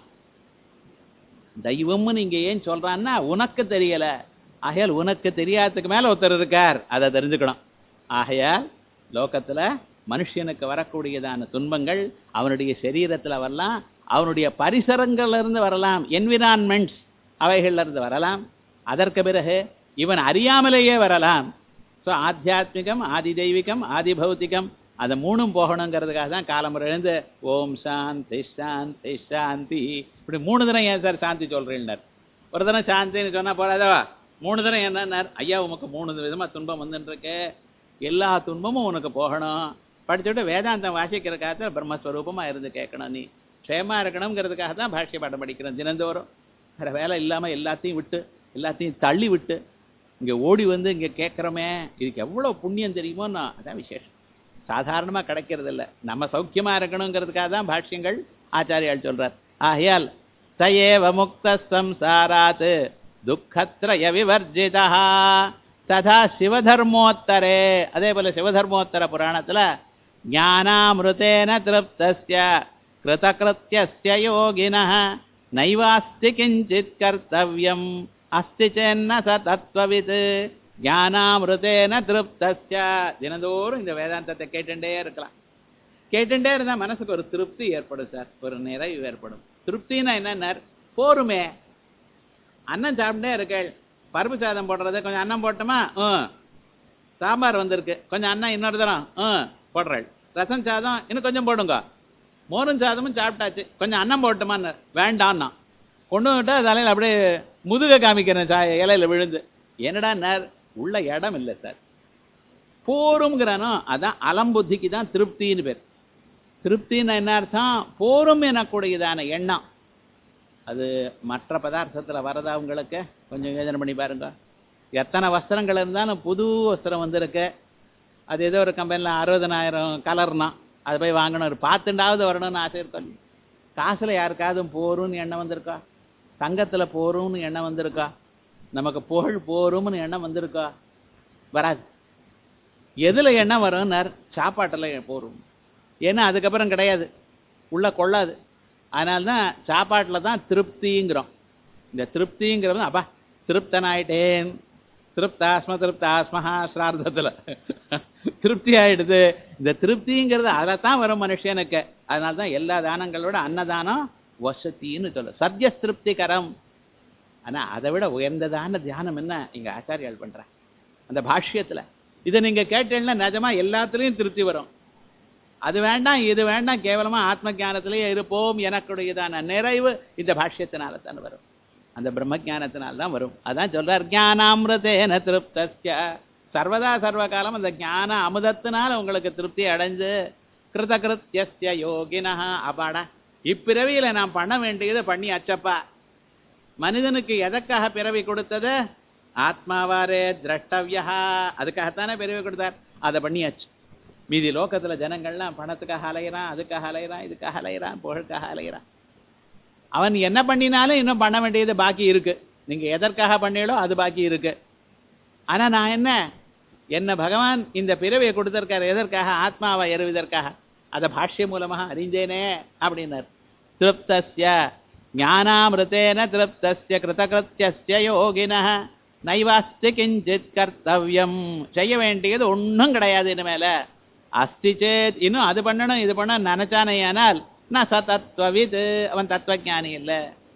தெய்வம்னு நீங்க ஏன் சொல்றான்னா உனக்கு தெரியல ஆகையால் உனக்கு தெரியாததுக்கு மேல ஒருத்தர் இருக்கார் அதை தெரிஞ்சுக்கணும் ஆகையால் லோகத்துல மனுஷனுக்கு வரக்கூடியதான துன்பங்கள் அவனுடைய சரீரத்துல வரலாம் அவனுடைய பரிசரங்கள்ல இருந்து வரலாம் என்விரான்மெண்ட்ஸ் அவைகள்ல இருந்து வரலாம் அதற்கு பிறகு இவன் அறியாமலேயே வரலாம் ஸோ ஆத்தியாத்மிகம் ஆதி தெய்வீகம் ஆதி பௌத்திகம் அதை மூணும் போகணுங்கிறதுக்காக தான் காலமுறை எழுந்து ஓம் சாந்தி சாந்தி சாந்தி இப்படி மூணு தினம் ஏன் சார் சாந்தி சொல்றீங்கன்னார் ஒரு தினம் சாந்தின்னு சொன்னா போறாதவா மூணு தினம் என்னன்னார் ஐயா உமக்கு மூணு விதமா துன்பம் வந்துட்டு இருக்கு எல்லா துன்பமும் உனக்கு போகணும் படிச்சுட்டு வேதாந்தம் வாசிக்கிறதுக்காக பிரம்மஸ்வரூபமா இருந்து கேட்கணும் நீ க்ஷேமா இருக்கணுங்கிறதுக்காக தான் பாஷ்ய பாடம் படிக்கிறேன் தினந்தோறும் வேற வேலை இல்லாம எல்லாத்தையும் விட்டு எல்லாத்தையும் தள்ளி விட்டு இங்க ஓடி வந்து இங்க கேட்குறோமே இதுக்கு எவ்வளவு புண்ணியம் தெரியுமோன்னா அதான் விசேஷம் சாதாரணமா கிடைக்கிறது இல்ல நம்ம சௌக்கியமா இருக்கணுங்கிறதுக்காக தான் பாஷ்யங்கள் ஆச்சாரியால் சொல்றார் ஆகையால் சயேவ முக்த சம்சாராத் துக்கத்ரய விவர்ஜிதா ததா சிவதர்மோத்தரே அதே போல சிவதர்மோத்தர புராணத்துல ஞானாமிருதேன திருப்தஸ்ய கிருதகிருத்தியஸ்ய யோகினः நைவாஸ்தி கிஞ்சித் கர்த்தவ்யம் அஸ்தி சென்ன ச தத்வவித் ஞானாமிருதேன திருப்தஸ்ய தினந்தோறும் இந்த வேதாந்தத்தை கேட்டுட்டே இருக்கலாம் கேட்டுட்டே இருந்தா மனசுக்கு ஒரு திருப்தி ஏற்படும் சார் ஒரு நிறைவு ஏற்படும் திருப்தின்னா என்ன போருமே அன்னம் சாப்பிட்டே இருக்கேள் பருப்பு சாதம் போடுறது கொஞ்சம் அன்னம் போட்டோமா ம் சாம்பார் வந்திருக்கு கொஞ்சம் அன்னம் இன்னொரு தரம் ம் போடுறாள் ரசம் சாதம் இன்னும் கொஞ்சம் போடுங்க மோரும் சாதமும் சாப்பிட்டாச்சு கொஞ்சம் அன்னம் போட்டுமான்னு வேண்டான்னா கொண்டு வந்துட்டா தலையில் அப்படியே முதுக காமிக்கிறேன் சா இலையில விழுந்து என்னடா நேர் உள்ள இடம் இல்லை சார் போருங்கிறானோ அதான் அலம்புத்திக்கு தான் திருப்தின்னு பேர் திருப்தின்னு என்ன அர்த்தம் போரும் எனக்கூடியதான எண்ணம் அது மற்ற பதார்த்தத்துல வரதா உங்களுக்கு கொஞ்சம் யோசனை பண்ணி பாருங்க எத்தனை வஸ்திரங்கள் இருந்தாலும் புது வஸ்திரம் வந்திருக்கு அது ஏதோ ஒரு கம்பெனியில் அறுபதனாயிரம் கலர்னா அதை போய் வாங்கணும் ஒரு பார்த்துண்டாவது வரணும்னு ஆசை இருக்கும் காசுல யாருக்காவது போரும்னு எண்ணம் வந்திருக்கா தங்கத்துல போரும்னு எண்ணம் வந்திருக்கா நமக்கு புகழ் போரும்னு எண்ணம் வந்திருக்கா வராது எதுல எண்ணம் வரும்னார் சாப்பாட்டுல போரும் ஏன்னா அதுக்கப்புறம் கிடையாது உள்ள கொள்ளாது அதனால்தான் சாப்பாட்டுல தான் திருப்திங்கிறோம் இந்த திருப்திங்கிறது அப்பா திருப்தனாயிட்டேன் திருப்தாஸ்ம திருப்தாஸ்மஹா ஸ்ரார்த்தத்துல திருப்தி ஆயிடுது இந்த திருப்திங்கிறது அதைத்தான் வரும் மனுஷனுக்கு அதனால தான் எல்லா தானங்களோட அன்னதானம் வசத்தின்னு சொல்ல சத்ய திருப்திகரம் ஆனா அதை விட உயர்ந்ததான தியானம் என்ன இங்க ஆச்சாரியால் பண்ற அந்த பாஷ்யத்துல இதை நீங்க கேட்டீங்கன்னா நிஜமா எல்லாத்துலயும் திருப்தி வரும் அது வேண்டாம் இது வேண்டாம் கேவலமா ஆத்ம ஞானத்திலேயே இருப்போம் எனக்குடையதான நிறைவு இந்த பாஷ்யத்தினால தான் வரும் அந்த பிரம்ம ஞானத்தினால தான் வரும் அதான் சொல்றார் ஞானாமிருதேன திருப்தஸ்ய சர்வதா சர்வகாலம் அந்த ஞான அமுதத்தினால உங்களுக்கு திருப்தி அடைஞ்சு கிருதகிருத்தியஸ்ய யோகினஹ அபாடா இப்பிறவியில நான் பண்ண வேண்டியதை பண்ணி அச்சப்பா மனிதனுக்கு எதற்காக பிறவி கொடுத்தது ஆத்மாவாரே திரஷ்டவியா அதுக்காகத்தானே பிறவி கொடுத்தார் அதை பண்ணியாச்சு மீதி லோகத்துல ஜனங்கள்லாம் பணத்துக்காக அலையிறான் அதுக்காக அலையிறான் இதுக்காக அலையிறான் புகழுக்காக அலையிறான் அவன் என்ன பண்ணினாலும் இன்னும் பண்ண வேண்டியது பாக்கி இருக்கு நீங்க எதற்காக பண்ணீங்களோ அது பாக்கி இருக்கு ஆனா நான் என்ன என்ன பகவான் இந்த பிறவியை கொடுத்திருக்காரு எதற்காக ஆத்மாவை எறுவதற்காக அதை பாஷ்யம் மூலமாக அறிந்தேனே அப்படின்னார் திருப்தஸ்ய ஞானாமிருத்தேன திருப்தஸ்ய கிருதகிருத்தியஸ்ய யோகினः நைவாஸ்தி கிஞ்சித் கர்த்தவ்யம் செய்ய வேண்டியது ஒண்ணும் கிடையாது இனிமேல அஸ்தி சேத் இன்னும் அது பண்ணணும் இது பண்ணணும் நினைச்சானேயானால் ந ச தத்துவவித் அவன் தத்துவஞானி இல்ல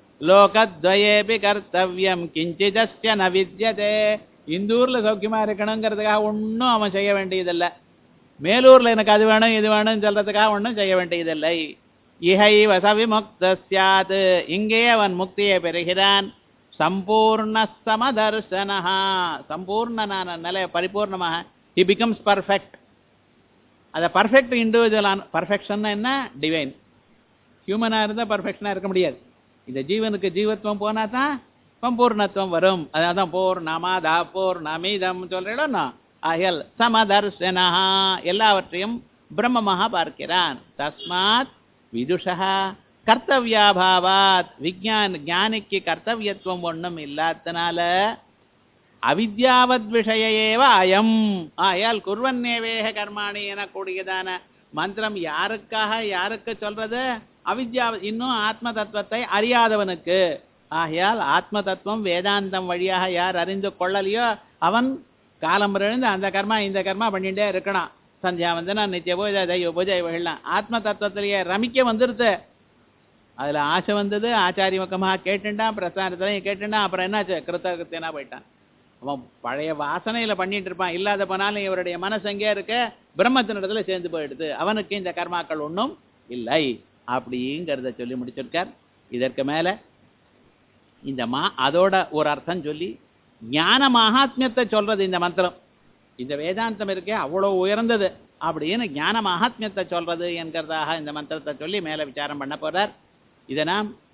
லோகத்வயேபி கர்த்தவ்யம் கிஞ்சிதஸ்ய ந வித்யதே இந்த ஊர்ல சௌக்கியமா இருக்கணுங்கிறதுக்காக ஒண்ணும் அவன் செய்ய வேண்டியதில்ல மேலூர்ல எனக்கு அது வேணும் இது வேணும்னு சொல்றதுக்காக ஒன்றும் செய்ய வேண்டியதில்லை இஹை வசவிமுக்த சியாத் இங்கே அவன் முக்தியை பெறுகிறான் சம்பூர்ண சமதர்சனஹா சம்பூர்ணனான நிலை பரிபூர்ணமாக ஹி பிகம்ஸ் பர்ஃபெக்ட் அதை பர்ஃபெக்ட் இண்டிவிஜுவலான பர்ஃபெக்ஷன் என்ன டிவைன் ஹியூமனாக இருந்தால் பர்ஃபெக்ஷனாக இருக்க முடியாது இந்த ஜீவனுக்கு ஜீவத்துவம் போனா தான் சம்பூர்ணத்துவம் வரும் அதான் போர் நமாதா போர் நமீதம் சொல்றேன் அயல் சமதர்சனா எல்லாவற்றையும் பிரம்மமாக பார்க்கிறான் தஸ்மாத் விதுஷா கர்த்தவியாபாவாத் விஜான் ஞானிக்கு கர்த்தவியத்துவம் ஒன்றும் இல்லாதனால அவித்யாவத் விஷயேவ அயம் ஆயால் குர்வன்னேவேக கர்மாணி எனக்கூடியதான மந்திரம் யாருக்காக யாருக்கு சொல்றது அவித்யா இன்னும் ஆத்ம தத்துவத்தை அறியாதவனுக்கு ஆகையால் ஆத்ம தத்துவம் வேதாந்தம் வழியாக யார் அறிந்து கொள்ளலையோ அவன் காலம் எழுந்து அந்த கர்மா இந்த கர்மா பண்ணிட்டே இருக்கணும் சந்தியாவந்தனா நித்திய பூஜை தெய்வ பூஜை இவைகள்லாம் ஆத்ம தத்துவத்திலேயே ரமிக்க வந்துருது அதுல ஆசை வந்தது ஆச்சாரிய முக்கமாக கேட்டுட்டான் பிரஸ்தானத்திலையும் கேட்டுட்டான் அப்புறம் என்னாச்சு கிருத்தகிருத்தியனா போயிட்டான் அவன் பழைய வாசனையில பண்ணிட்டு இருப்பான் இல்லாத போனாலும் இவருடைய மனசு எங்கே இருக்க பிரம்மத்தினிடத்துல சேர்ந்து போயிடுது அவனுக்கு இந்த கர்மாக்கள் ஒன்றும் இல்லை அப்படிங்கிறத சொல்லி முடிச்சிருக்கார் இதற்கு மேல இந்த மா அதோட ஒரு அர்த்தம் சொல்லி ஞான மகாத்மியத்தை சொல்றது இந்த மந்திரம் இந்த வேதாந்தம் இருக்கே அவ்வளோ உயர்ந்தது அப்படின்னு ஞான மகாத்மியத்தை சொல்றது என்கிறதாக இந்த மந்திரத்தை சொல்லி மேல விசாரம் பண்ண போறார் இதை நாம்